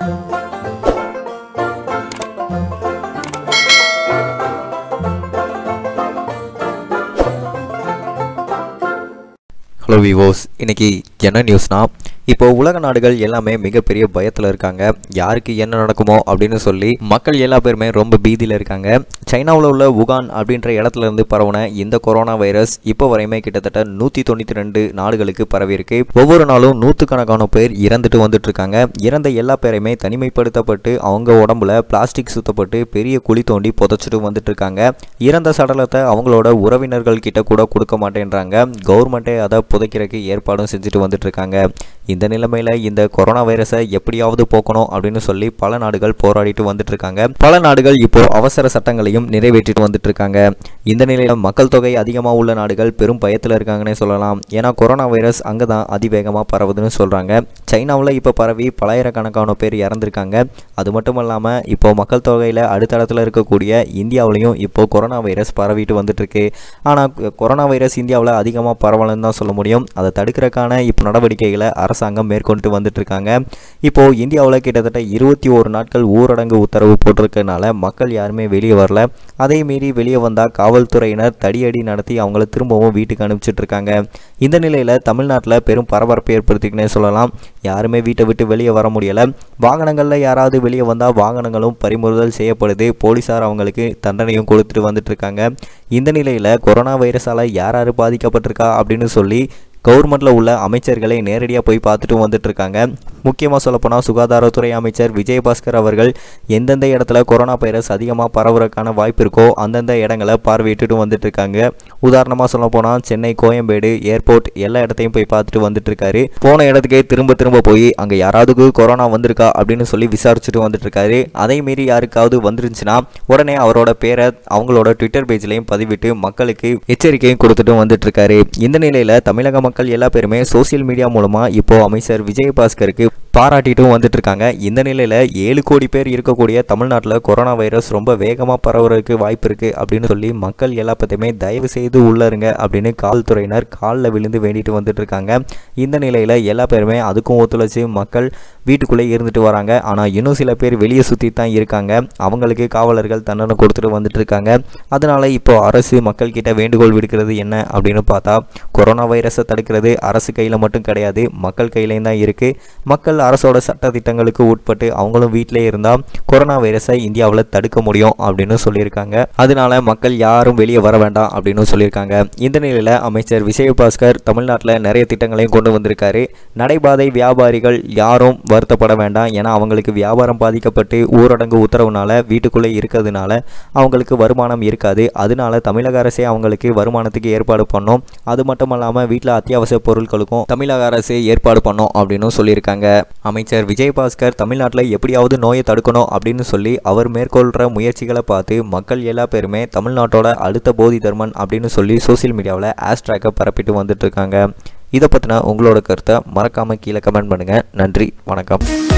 hello விவோஸ் இன்னைக்கு என்ன நியூஸ்னா இப்போ உலக நாடுகள் எல்லாமே மிகப்பெரிய பயத்தில் இருக்காங்க யாருக்கு என்ன நடக்குமோ அப்படின்னு சொல்லி மக்கள் எல்லா பேருமே ரொம்ப பீதியில் இருக்காங்க சைனாவில் உள்ள உகான் அப்படின்ற இடத்துல இருந்து பரவுன இந்த கொரோனா வைரஸ் இப்போ வரையுமே கிட்டத்தட்ட நூற்றி தொண்ணூற்றி ரெண்டு நாடுகளுக்கு பரவி இருக்கு ஒவ்வொரு நாளும் நூற்றுக்கணக்கான பேர் இறந்துட்டு வந்துட்டு இருக்காங்க இறந்த எல்லா பேரையுமே தனிமைப்படுத்தப்பட்டு அவங்க உடம்புல பிளாஸ்டிக் சுத்தப்பட்டு பெரிய குழி தோண்டி புதைச்சிட்டு வந்துட்டு இருக்காங்க இறந்த சடலத்தை அவங்களோட உறவினர்கள் கிட்ட கூட கொடுக்க மாட்டேன்றாங்க கவர்மெண்ட்டே அதை புதைக்கிறதுக்கு ஏற்பாடும் செஞ்சுட்டு வந்துட்டு இருக்காங்க இந்த நிலைமையில இந்த கொரோனா வைரஸை எப்படியாவது போக்கணும் அப்படின்னு சொல்லி பல நாடுகள் போராடிட்டு வந்துட்டு இருக்காங்க பல நாடுகள் இப்போ அவசர சட்டங்களையும் நிறைவேற்றிட்டு வந்துட்டு இருக்காங்க இந்த நிலையில மக்கள் தொகை அதிகமாக உள்ள நாடுகள் பெரும் பயத்தில் இருக்காங்கன்னே சொல்லலாம் ஏன்னா கொரோனா வைரஸ் அங்கே தான் அதிவேகமாக பரவுதுன்னு சொல்றாங்க சைனாவில் இப்போ பரவி பலாயிரக்கணக்கான பேர் இறந்திருக்காங்க அது மட்டும் இல்லாமல் இப்போ மக்கள் தொகையில் அடுத்த இடத்துல இருக்கக்கூடிய இந்தியாவிலையும் இப்போ கொரோனா வைரஸ் பரவிட்டு வந்துட்டு இருக்கு ஆனால் கொரோனா வைரஸ் இந்தியாவில் அதிகமாக பரவலன்னு தான் சொல்ல முடியும் அதை தடுக்கிறதுக்கான இப்போ நடவடிக்கைகளை அரசாங்கம் மேற்கொண்டு வந்துட்டு இருக்காங்க இப்போ இந்தியாவில் கிட்டத்தட்ட இருபத்தி ஒரு நாட்கள் ஊரடங்கு உத்தரவு போட்டிருக்கனால மக்கள் யாருமே வெளியே வரல அதே மீறி வெளியே வந்தால் காவல்துறையினர் தடியடி நடத்தி அவங்கள திரும்பவும் வீட்டுக்கு அனுப்பிச்சிட்டு இருக்காங்க இந்த நிலையில் தமிழ்நாட்டில் பெரும் பரபரப்பை ஏற்படுத்திக்கினே சொல்லலாம் யாருமே வீட்டை விட்டு வெளியே வர முடியல வாகனங்களில் யாராவது வெளியே வந்தால் வாகனங்களும் பறிமுதல் செய்யப்படுது போலீஸார் அவங்களுக்கு தண்டனையும் கொடுத்துட்டு வந்துட்டு இருக்காங்க இந்த நிலையில் கொரோனா வைரஸால் யார் யார் பாதிக்கப்பட்டிருக்கா அப்படின்னு சொல்லி கவர்மெண்ட்டில் உள்ள அமைச்சர்களை நேரடியாக போய் பார்த்துட்டு வந்துட்டு இருக்காங்க முக்கியமாக சொல்லப்போனால் சுகாதாரத்துறை அமைச்சர் விஜயபாஸ்கர் அவர்கள் எந்தெந்த இடத்துல கொரோனா வைரஸ் அதிகமாக பரவுறதுக்கான வாய்ப்பு இருக்கோ அந்தந்த இடங்களை பார்வையிட்டுட்டு வந்துட்டு இருக்காங்க உதாரணமாக சொல்ல போனால் சென்னை கோயம்பேடு ஏர்போர்ட் எல்லா இடத்தையும் போய் பார்த்துட்டு வந்துட்டு இருக்காரு போன இடத்துக்கே திரும்ப திரும்ப போய் அங்கே யாராவது கொரோனா வந்திருக்கா அப்படின்னு சொல்லி விசாரிச்சுட்டு வந்துட்டு இருக்காரு அதே மீறி யாருக்காவது வந்துருந்துச்சுன்னா உடனே அவரோட பேரை அவங்களோட ட்விட்டர் பேஜ்லையும் பதிவிட்டு மக்களுக்கு எச்சரிக்கையும் கொடுத்துட்டு வந்துட்டு இருக்காரு இந்த நிலையில் தமிழக மக்கள் எல்லா பேருமே சோசியல் மீடியா மூலமாக இப்போ அமைச்சர் விஜயபாஸ்கருக்கு பாராட்டிட்டும் வந்துட்டு இருக்காங்க இந்த நிலையில் ஏழு கோடி பேர் இருக்கக்கூடிய தமிழ்நாட்டில் கொரோனா வைரஸ் ரொம்ப வேகமாக பரவுறதுக்கு வாய்ப்பு இருக்குது அப்படின்னு சொல்லி மக்கள் எல்லா பற்றியுமே தயவு செய்து உள்ளருங்க அப்படின்னு காவல்துறையினர் காலில் விழுந்து வேண்டிட்டு வந்துட்டு இருக்காங்க இந்த நிலையில் எல்லா பேருமே அதுக்கும் ஒத்துழைச்சு மக்கள் வீட்டுக்குள்ளே இருந்துட்டு வராங்க ஆனால் இன்னும் சில பேர் வெளியே சுற்றி தான் இருக்காங்க அவங்களுக்கு காவலர்கள் தண்டனை கொடுத்துட்டு வந்துட்டு இருக்காங்க அதனால இப்போ அரசு மக்கள் கிட்ட வேண்டுகோள் விடுக்கிறது என்ன அப்படின்னு பார்த்தா கொரோனா வைரஸை தடுக்கிறது அரசு கையில் மட்டும் கிடையாது மக்கள் கையிலையும் தான் இருக்குது மக்கள் அரசோட சட்ட திட்டங்களுக்கு உட்பட்டு அவங்களும் வீட்டிலே இருந்தால் கொரோனா வைரஸை இந்தியாவில் தடுக்க முடியும் அப்படின்னு சொல்லியிருக்காங்க அதனால மக்கள் யாரும் வெளியே வர வேண்டாம் அப்படின்னு சொல்லியிருக்காங்க இந்த நிலையில் அமைச்சர் விஜயபாஸ்கர் தமிழ்நாட்டில் நிறைய திட்டங்களையும் கொண்டு வந்திருக்காரு நடைபாதை வியாபாரிகள் யாரும் வருத்தப்பட வேண்டாம் ஏன்னா அவங்களுக்கு வியாபாரம் பாதிக்கப்பட்டு ஊரடங்கு உத்தரவுனால வீட்டுக்குள்ளே இருக்கிறதுனால அவங்களுக்கு வருமானம் இருக்காது அதனால தமிழக அரசே அவங்களுக்கு வருமானத்துக்கு ஏற்பாடு பண்ணோம் அது மட்டும் இல்லாமல் வீட்டில் அத்தியாவசிய பொருட்களுக்கும் தமிழக அரசு ஏற்பாடு பண்ணோம் அப்படின்னு சொல்லியிருக்காங்க அமைச்சர் விஜயபாஸ்கர் தமிழ்நாட்டில் எப்படியாவது நோயை தடுக்கணும் அப்படின்னு சொல்லி அவர் மேற்கொள்கிற முயற்சிகளை பார்த்து மக்கள் எல்லா பேருமே தமிழ்நாட்டோட அடுத்த போதி தர்மன் அப்படின்னு சொல்லி சோசியல் மீடியாவில் ஆஸ்ட்ராக்கை பரப்பிட்டு வந்துட்டு இருக்காங்க இதை பற்றின உங்களோட கருத்தை மறக்காமல் கீழே கமெண்ட் பண்ணுங்கள் நன்றி வணக்கம்